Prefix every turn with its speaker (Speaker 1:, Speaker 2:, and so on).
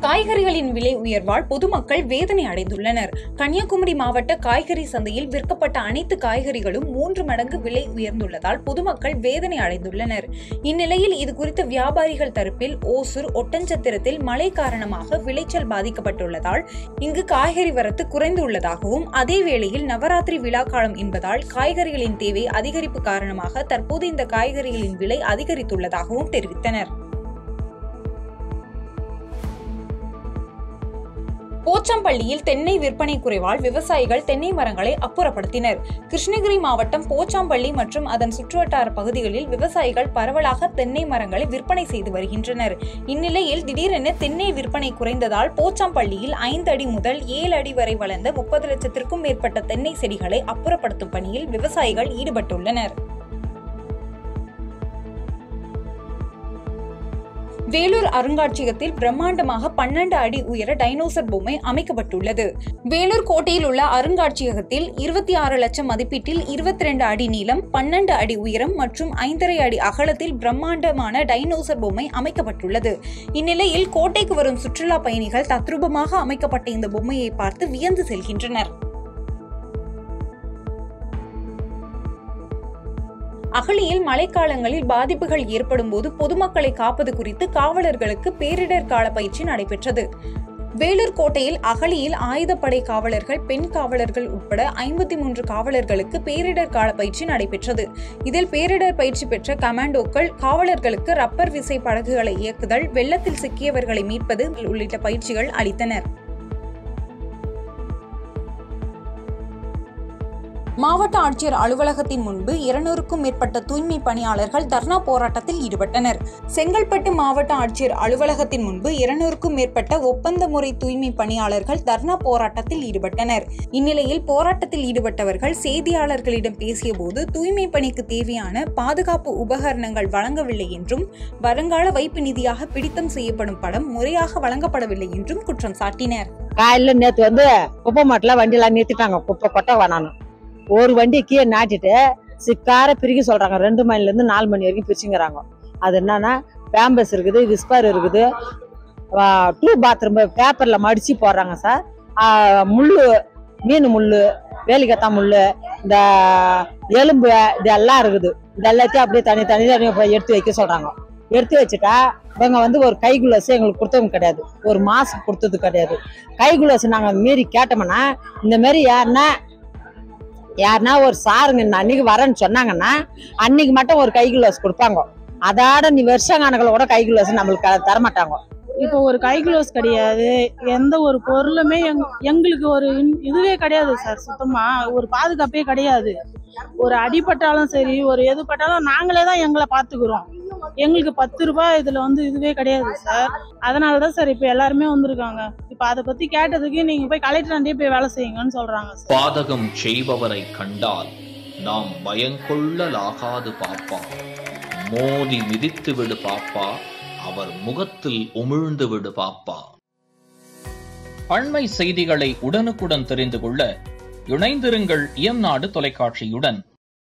Speaker 1: காய்கறிகளின் விலை உயர்வால் பொதுமக்கள் வேதனை அடைந்துள்ளனர் கன்னியாகுமரி மாவட்ட காய்கறி சந்தையில் விற்கப்பட்ட அனைத்து காய்கறிகளும் மூன்று மடங்கு விலை உயர்ந்துள்ளதால் பொதுமக்கள் வேதனை அடைந்துள்ளனர் இந்நிலையில் இது குறித்து வியாபாரிகள் தரப்பில் ஓசூர் ஒட்டஞ்சத்திரத்தில் மழை காரணமாக விளைச்சல் பாதிக்கப்பட்டுள்ளதால் இங்கு காய்கறி வரத்து குறைந்துள்ளதாகவும் அதே வேளையில் நவராத்திரி விழா காலம் என்பதால் காய்கறிகளின் தேவை அதிகரிப்பு காரணமாக தற்போது இந்த காய்கறிகளின் விலை அதிகரித்துள்ளதாகவும் தெரிவித்தனர் போச்சம்பள்ளியில் தென்னை விற்பனை குறைவால் விவசாயிகள் தென்னை மரங்களை அப்புறப்படுத்தினர் கிருஷ்ணகிரி மாவட்டம் போச்சாம்பள்ளி மற்றும் அதன் சுற்றுவட்டார பகுதிகளில் விவசாயிகள் பரவலாக தென்னை மரங்களை விற்பனை செய்து வருகின்றனர் இந்நிலையில் திடீரென தென்னை விற்பனை குறைந்ததால் போச்சாம்பள்ளியில் ஐந்து அடி முதல் ஏழு அடி வரை வளர்ந்த முப்பது லட்சத்திற்கும் மேற்பட்ட தென்னை செடிகளை அப்புறப்படுத்தும் பணியில் விவசாயிகள் ஈடுபட்டுள்ளனர் வேலூர் அருங்காட்சியகத்தில் பிரம்மாண்டமாக பன்னெண்டு அடி உயர டைனோசர் பொம்மை அமைக்கப்பட்டுள்ளது வேலூர் கோட்டையில் உள்ள அருங்காட்சியகத்தில் இருபத்தி ஆறு லட்சம் மதிப்பீட்டில் இருபத்தி ரெண்டு அடி நீளம் பன்னெண்டு அடி உயரம் மற்றும் ஐந்தரை அடி அகலத்தில் பிரம்மாண்டமான டைனோசர் பொம்மை அமைக்கப்பட்டுள்ளது இந்நிலையில் கோட்டைக்கு வரும் சுற்றுலா பயணிகள் தத்ரூபமாக அமைக்கப்பட்ட இந்த பொம்மையை பார்த்து வியந்து செல்கின்றனர் அகழியில் மழைக்காலங்களில் பாதிப்புகள் ஏற்படும் போது பொதுமக்களை காப்பது குறித்து காவலர்களுக்கு பேரிடர் கால பயிற்சி நடைபெற்றது வேலூர் கோட்டையில் அகழியில் ஆயுதப்படை காவலர்கள் பெண் காவலர்கள் உட்பட ஐம்பத்தி மூன்று காவலர்களுக்கு பேரிடர் கால பயிற்சி நடைபெற்றது இதில் பேரிடர் பயிற்சி பெற்ற கமாண்டோக்கள் காவலர்களுக்கு ரப்பர் விசை படகுகளை இயக்குதல் வெள்ளத்தில் சிக்கியவர்களை மீட்பது உள்ளிட்ட பயிற்சிகள் அளித்தனர் மாவட்ட ஆட்சியர் அலுவலகத்தின் முன்பு இருநூறுக்கும் மேற்பட்ட தூய்மை பணியாளர்கள் தர்ணா போராட்டத்தில் ஈடுபட்டனர் செங்கல்பட்டு மாவட்ட ஆட்சியர் அலுவலகத்தின் முன்பு இருநூறுக்கும் மேற்பட்ட ஒப்பந்த முறை தூய்மை பணியாளர்கள் தர்ணா போராட்டத்தில் ஈடுபட்டனர் இந்நிலையில் போராட்டத்தில் ஈடுபட்டவர்கள் செய்தியாளர்களிடம் பேசியபோது தூய்மை பணிக்கு தேவையான பாதுகாப்பு உபகரணங்கள் வழங்கவில்லை என்றும் வருங்கால வைப்பு நிதியாக பிடித்தம் செய்யப்படும் படம் முறையாக வழங்கப்படவில்லை என்றும் குற்றம் சாட்டினர்
Speaker 2: காலையில நேத்து வந்து குப்பை மாட்டுல வண்டியெல்லாம் நிறுத்திட்டாங்க குப்பை கொட்டை வேணான்னு ஒரு வண்டி கீழே நாட்டிட்டு சிக்கார பிரிக்க சொல்றாங்க ரெண்டு மணில இருந்து நாலு மணி வரைக்கும் பிரிச்சுங்கிறாங்க அது என்னன்னா பேம்பஸ் இருக்குது விஸ்பர் இருக்குது டூ பாத்ரூம் பேப்பர்ல மடிச்சு போடுறாங்க சார் ஆ, முள்ளு மீன் முள்ளு வேலிக்கத்தா முள்ளு இந்த எலும்பு இதெல்லாம் இருக்குது இது எல்லாத்தையும் அப்படியே தனி தனி தனியாக போய் எடுத்து வைக்க சொல்றாங்க எடுத்து வச்சுட்டா இவங்க வந்து ஒரு கை குலோஸ் எங்களுக்கு கொடுத்தவங்க கிடையாது ஒரு மாசம் கொடுத்தது கிடையாது கை குலோஸ் நாங்கள் மீறி கேட்டோம்னா இந்த மாதிரி யாருன்னா யாருன்னா ஒரு சாருங்க இந்த அன்னைக்கு வரேன்னு சொன்னாங்கன்னா அன்னைக்கு மட்டும் ஒரு கை குலோஸ் கொடுப்பாங்க அதோட நீ வருஷ கணக்கில் கூட கை குலோஸ் நம்மளுக்கு தர மாட்டாங்க
Speaker 3: இப்போ ஒரு கை க்ளோஸ் கிடையாது எந்த ஒரு பொருளுமே எங் எங்களுக்கு ஒரு இன்- இதுவே கிடையாது சார் சுத்தமா ஒரு பாதுகாப்பே கிடையாது ஒரு அடிபட்டாலும் சரி ஒரு எது பட்டாலும் நாங்களே தான் எங்களை பார்த்துக்கிறோம் எங்களுக்கு பத்து ரூபாய் இதுல வந்து இதுவே கிடையாது சார் அதனால தான் சார் இப்போ எல்லாருமே வந்திருக்காங்க இப்போ அதை பத்தி கேட்டதுக்கு நீங்க போய் கலெக்டர் போய் வேலை செய்யுங்கன்னு சொல்றாங்க சார்
Speaker 4: பாதகம் செய்பவரை கண்டால் நாம் பயங்கொள்ளலாகாது பாப்பா மோதி மிதித்து விடு பாப்பா அவர் முகத்தில் உமிழ்ந்து விடு பாப்பா அண்மை செய்திகளை உடனுக்குடன் தெரிந்து கொள்ள இணைந்திருங்கள் இயம்நாடு தொலைக்காட்சியுடன்